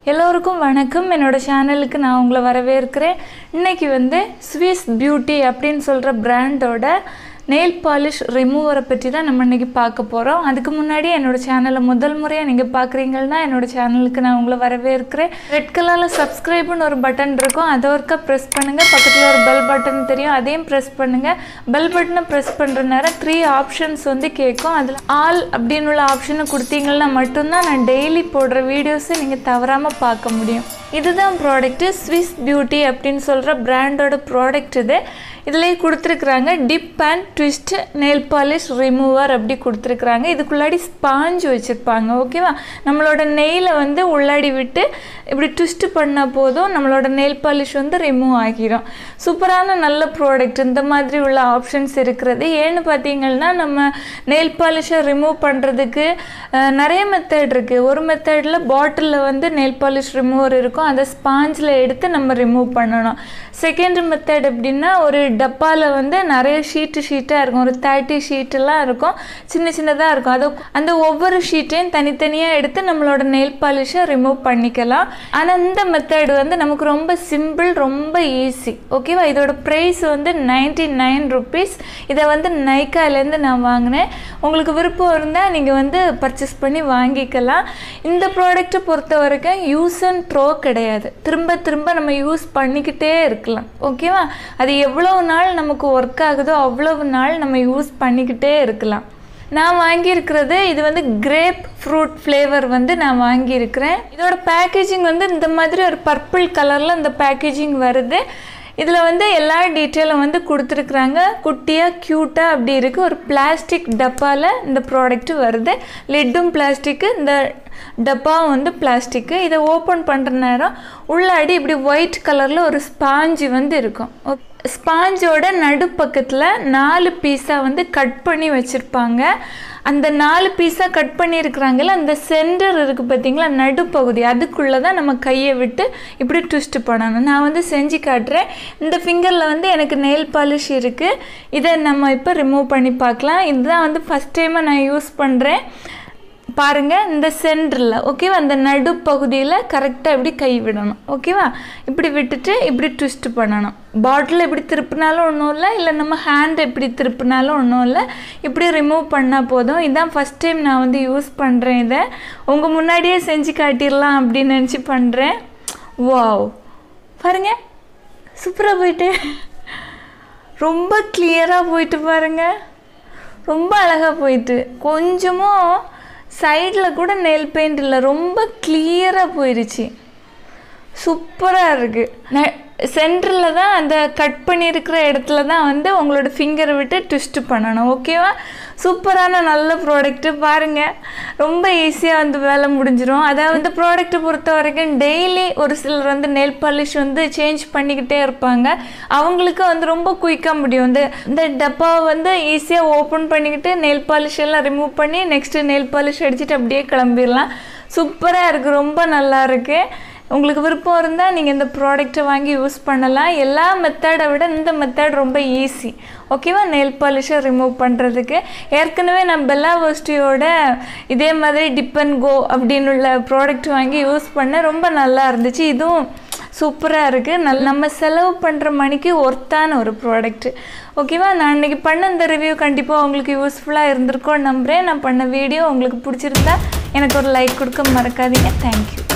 எல்லோருக்கும் வணக்கம் என்னோட சேனலுக்கு நான் உங்களை வரவேற்கிறேன் இன்னைக்கு வந்து ஸ்விஸ் பியூட்டி அப்படின்னு சொல்கிற பிராண்டோட நெயில் பாலிஷ் ரிமூவரை பற்றி தான் நம்ம இன்னைக்கு பார்க்க போகிறோம் அதுக்கு முன்னாடி என்னோட சேனலை முதல் முறையாக நீங்கள் பார்க்குறீங்கன்னா என்னோட சேனலுக்கு நான் உங்களை வரவேற்கிறேன் ரெட் கலரில் சப்ஸ்கிரைப்னு ஒரு பட்டன் இருக்கும் அதை ஒருக்கா ப்ரெஸ் பண்ணுங்கள் பக்கத்தில் ஒரு பெல் பட்டன் தெரியும் அதையும் ப்ரெஸ் பண்ணுங்கள் பெல் பட்டனை ப்ரெஸ் பண்ணுற நேரம் த்ரீ ஆப்ஷன்ஸ் வந்து கேட்கும் அதில் ஆல் அப்படின்னு உள்ள ஆப்ஷனை கொடுத்தீங்கன்னா மட்டும்தான் நான் டெய்லி போடுற வீடியோஸை நீங்கள் தவறாமல் பார்க்க முடியும் இதுதான் ப்ராடக்ட்டு ஸ்விஸ் பியூட்டி அப்படின்னு சொல்கிற பிராண்டோட ப்ராடக்ட் இது இதுலேயே கொடுத்துருக்குறாங்க dip and twist nail polish remover அப்படி கொடுத்துருக்குறாங்க இதுக்குள்ளாடி ஸ்பாஞ்ச் வச்சுருப்பாங்க ஓகேவா நம்மளோட நெயிலை வந்து உள்ளாடி விட்டு இப்படி ட்விஸ்ட் பண்ணால் போதும் நம்மளோட நெயில் பாலிஷ் வந்து ரிமூவ் ஆகிரும் சூப்பரான நல்ல ப்ராடக்ட் இந்த மாதிரி உள்ள ஆப்ஷன்ஸ் இருக்கிறது ஏன்னு பார்த்தீங்கன்னா நம்ம நெயில் பாலிஷை ரிமூவ் பண்ணுறதுக்கு அஹ், நிறைய மெத்தட் இருக்குது ஒரு மெத்தடில் பாட்டிலில் வந்து நெயில் பாலிஷ் ரிமூவர் இருக்கும் அதை ஸ்பாஞ்சில் எடுத்து நம்ம ரிமூவ் பண்ணணும் செகண்ட் மெத்தட் எப்படின்னா ஒரு டப்பாவில் வந்து நிறைய ஷீட்டு ஷீட்டாக இருக்கும் ஒரு தேர்ட்டி ஷீட்டெல்லாம் இருக்கும் சின்ன சின்னதாக இருக்கும் அது அந்த ஒவ்வொரு ஷீட்டையும் தனித்தனியாக எடுத்து நம்மளோட நெயில் பாலிஷை ரிமூவ் பண்ணிக்கலாம் ஆனால் இந்த மெத்தட் வந்து நமக்கு ரொம்ப சிம்பிள் ரொம்ப ஈஸி ஓகேவா இதோட ப்ரைஸ் வந்து நைன்டி நைன் ருபீஸ் இதை வந்து நைக்காலேருந்து நான் வாங்கினேன் உங்களுக்கு விருப்பம் இருந்தால் நீங்கள் வந்து பர்ச்சேஸ் பண்ணி வாங்கிக்கலாம் இந்த ப்ராடக்ட்டை பொறுத்த வரைக்கும் யூஸ் அண்ட் த்ரோ கிடையாது திரும்ப திரும்ப நம்ம யூஸ் பண்ணிக்கிட்டே இருக்கலாம் ஓகேவா அது எவ்வளவு நாள் நமக்கு ஒர்க் ஆகுதோ அவ்வளவு நாள் நம்ம யூஸ் பண்ணிக்கிட்டே இருக்கலாம் நான் வாங்கியிருக்கிறது இது வந்து கிரேப் ஃப்ரூட் ஃப்ளேவர் வந்து நான் வாங்கியிருக்கிறேன் இதோட பேக்கேஜிங் வந்து இந்த மாதிரி ஒரு பர்பிள் கலரில் இந்த பேக்கேஜிங் வருது இதில் வந்து எல்லா டீட்டெயிலும் வந்து கொடுத்துருக்குறாங்க குட்டியாக க்யூட்டாக அப்படி இருக்குது ஒரு பிளாஸ்டிக் டப்பாவில் இந்த ப்ராடக்ட் வருது லிட்டும் பிளாஸ்டிக்கு இந்த டப்பாவும் வந்து பிளாஸ்டிக்கு இதை ஓப்பன் பண்ணுற நேரம் உள்ளாடி இப்படி ஒயிட் கலரில் ஒரு ஸ்பாஞ்சு வந்து இருக்கும் ஸ்பாஞ்சோட நடுப்பக்கத்தில் நாலு பீஸாக வந்து கட் பண்ணி வச்சுருப்பாங்க அந்த நாலு பீஸாக கட் பண்ணியிருக்கிறாங்கல்ல அந்த சென்டர் இருக்குது பார்த்தீங்களா நடுப்பகுதி அதுக்குள்ளே தான் நம்ம கையை விட்டு இப்படி ட்விஸ்ட் பண்ணணும் நான் வந்து செஞ்சு காட்டுறேன் இந்த ஃபிங்கரில் வந்து எனக்கு நெயில் பாலிஷ் இருக்குது இதை நம்ம இப்போ ரிமூவ் பண்ணி பார்க்கலாம் இதுதான் வந்து ஃபஸ்ட் டைமாக நான் யூஸ் பண்ணுறேன் பாருங்கள் இந்த சென்டரில் ஓகேவா அந்த நடுப்பகுதியில் கரெக்டாக இப்படி கை விடணும் ஓகேவா இப்படி விட்டுட்டு இப்படி ட்விஸ்ட் பண்ணணும் பாட்டில் இப்படி திருப்பினாலும் ஒன்றும் இல்லை இல்லை நம்ம ஹேண்ட் இப்படி திருப்பினாலும் ஒன்றும் இல்லை இப்படி ரிமூவ் பண்ணால் போதும் இதான் ஃபஸ்ட் டைம் நான் வந்து யூஸ் பண்ணுறேன் இதை உங்கள் முன்னாடியே செஞ்சு காட்டிடலாம் அப்படின்னு நினச்சி பண்ணுறேன் வாவ் பாருங்க சூப்பராக போயிட்டு ரொம்ப கிளியராக போயிட்டு பாருங்க ரொம்ப அழகாக போயிட்டு கொஞ்சமும் சைடில் கூட நெல் பெயிண்ட் இல்லை ரொம்ப கிளியராக போயிடுச்சு சூப்பராக இருக்குது சென்டரில் தான் அந்த கட் பண்ணியிருக்கிற இடத்துல தான் வந்து உங்களோட ஃபிங்கரை விட்டு ட்விஸ்ட் பண்ணணும் ஓகேவா சூப்பரான நல்ல ப்ராடக்ட்டு பாருங்கள் ரொம்ப ஈஸியாக வந்து வேலை முடிஞ்சிடும் அதாவது இந்த ப்ராடக்ட்டை பொறுத்த வரைக்கும் டெய்லி ஒரு சிலர் வந்து நெல் பாலிஷ் வந்து சேஞ்ச் பண்ணிக்கிட்டே இருப்பாங்க அவங்களுக்கு வந்து ரொம்ப குயிக்காக முடியும் இந்த இந்த டப்பாவை வந்து ஈஸியாக ஓப்பன் பண்ணிக்கிட்டு நெல் பாலிஷ் எல்லாம் ரிமூவ் பண்ணி நெக்ஸ்ட்டு நெல் பாலிஷ் அடிச்சுட்டு அப்படியே கிளம்பிடலாம் சூப்பராக இருக்குது ரொம்ப நல்லா இருக்குது உங்களுக்கு விருப்பம் இருந்தால் நீங்கள் இந்த ப்ராடக்ட்டை வாங்கி யூஸ் பண்ணலாம் எல்லா மெத்தடை விட இந்த மெத்தட் ரொம்ப ஈஸி ஓகேவா நெயில் பாலிஷை ரிமூவ் பண்ணுறதுக்கு ஏற்கனவே நான் பெல்லா வஸ்டியோட இதே மாதிரி டிப் அண்ட் கோ அப்படின்னு உள்ள ப்ராடக்ட் வாங்கி யூஸ் பண்ணேன் ரொம்ப நல்லா இருந்துச்சு இதுவும் சூப்பராக இருக்குது நல் நம்ம செலவு பண்ணுற மணிக்கு ஒர்த்தான ஒரு ப்ராடக்ட்டு ஓகேவா நான் இன்றைக்கி பண்ண இந்த ரிவ்யூ கண்டிப்பாக உங்களுக்கு யூஸ்ஃபுல்லாக இருந்திருக்கோன்னு நம்புகிறேன் நான் பண்ண வீடியோ உங்களுக்கு பிடிச்சிருந்தா எனக்கு ஒரு லைக் கொடுக்க மறக்காதீங்க தேங்க்யூ